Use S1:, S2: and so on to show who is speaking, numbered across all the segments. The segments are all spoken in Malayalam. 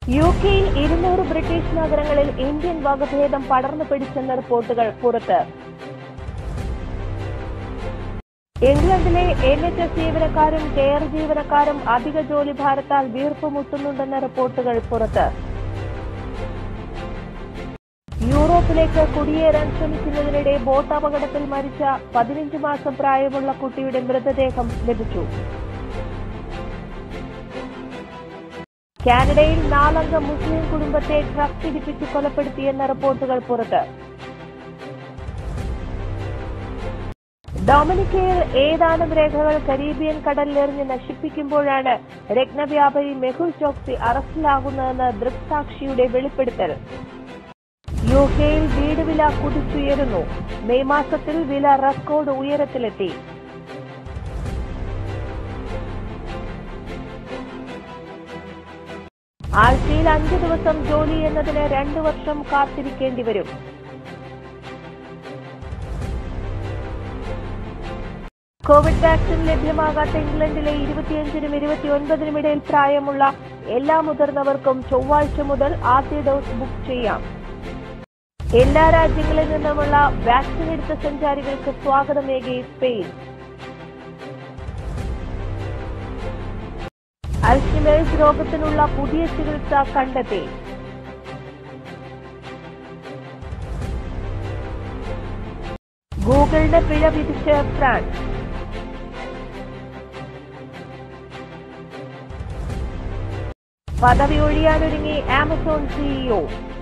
S1: യു കെയിൽ ഇരുന്നൂറ് ബ്രിട്ടീഷ് നഗരങ്ങളിൽ ഇന്ത്യൻ വകഭേദം പടർന്നു പിടിച്ചെന്ന റിപ്പോർട്ടുകൾ പുറത്ത് ഇംഗ്ലണ്ടിലെ എൻ എച്ച് എസ് ജീവനക്കാരും കെയർ ജീവനക്കാരും അധിക ജോലി ഭാരത്താൽ വീർപ്പുമുട്ടുന്നുണ്ടെന്ന റിപ്പോർട്ടുകൾ പുറത്ത് യൂറോപ്പിലേക്ക് കുടിയേറാൻ ശ്രമിക്കുന്നതിനിടെ ബോട്ട് അപകടത്തിൽ മരിച്ച പതിനഞ്ച് മാസം പ്രായമുള്ള കുട്ടിയുടെ മൃതദേഹം ലഭിച്ചു കാനഡയിൽ നാലംഗ മുസ്ലിം കുടുംബത്തെ ട്രക്ക് ഇടിപ്പിച്ച് കൊലപ്പെടുത്തിയെന്ന റിപ്പോർട്ടുകൾ പുറത്ത് ഡൊമിനിക്കയിൽ ഏതാനും രേഖകൾ കരീബിയൻ കടലിലെറിഞ്ഞ് നശിപ്പിക്കുമ്പോഴാണ് രത്നവ്യാപാരി മെഹുൽ ചോക്സി അറസ്റ്റിലാകുന്നതെന്ന് ദൃക്സാക്ഷിയുടെ വെളിപ്പെടുത്തൽ യു കെയിൽ വീട് വില കുതിച്ചുയരുന്നു മെയ് മാസത്തിൽ വില റെക്കോർഡ് ഉയരത്തിലെത്തി ആഴ്ചയിൽ അഞ്ച് ദിവസം ജോലി എന്നതിന് രണ്ടു വർഷം കാത്തിരിക്കേണ്ടി വരും കോവിഡ് വാക്സിൻ ലഭ്യമാകാത്ത ഇംഗ്ലണ്ടിലെ ഇരുപത്തിയഞ്ചിനും ഇരുപത്തിയൊൻപതിനും ഇടയിൽ പ്രായമുള്ള എല്ലാ മുതിർന്നവർക്കും ചൊവ്വാഴ്ച മുതൽ ആദ്യ ഡോസ് ബുക്ക് ചെയ്യാം എല്ലാ രാജ്യങ്ങളിൽ നിന്നുമുള്ള വാക്സിൻ എടുത്ത സഞ്ചാരികൾക്ക് സ്വാഗതമേകി സ്പെയിൻ അൽഷിമേഴ്സ് രോഗത്തിനുള്ള പുതിയ ചികിത്സ കണ്ടെത്തി ഗൂഗിളിന് പിഴ വിധിച്ച് ഫ്രാൻസ് പദവി ഒഴിയാനൊരുങ്ങി ആമസോൺ സിഇഒ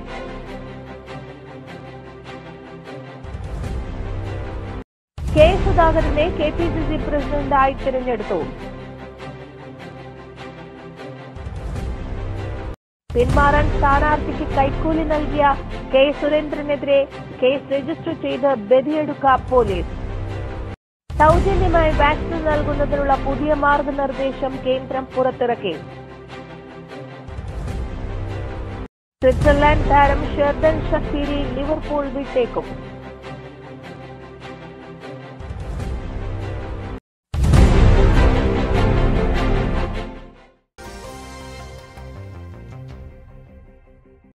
S1: കെ സുധാകരനെ കെ പി സി സി പ്രസിഡന്റായി തിരഞ്ഞെടുത്തു പിന്മാറാൻ സ്ഥാനാർത്ഥിക്ക് കൈക്കൂലി നൽകിയ കെ സുരേന്ദ്രനെതിരെ കേസ് രജിസ്റ്റർ ചെയ്ത് ബദിയെടുക്ക പോലീസ് സൗജന്യമായി വാക്സിൻ നൽകുന്നതിനുള്ള പുതിയ മാർഗനിർദ്ദേശം കേന്ദ്രം പുറത്തിറക്കി സ്വിറ്റ്സർലാൻഡ് താരം ഷെർദൻ ഷക്കീരി ലിവർപൂൾ വിട്ടേക്കും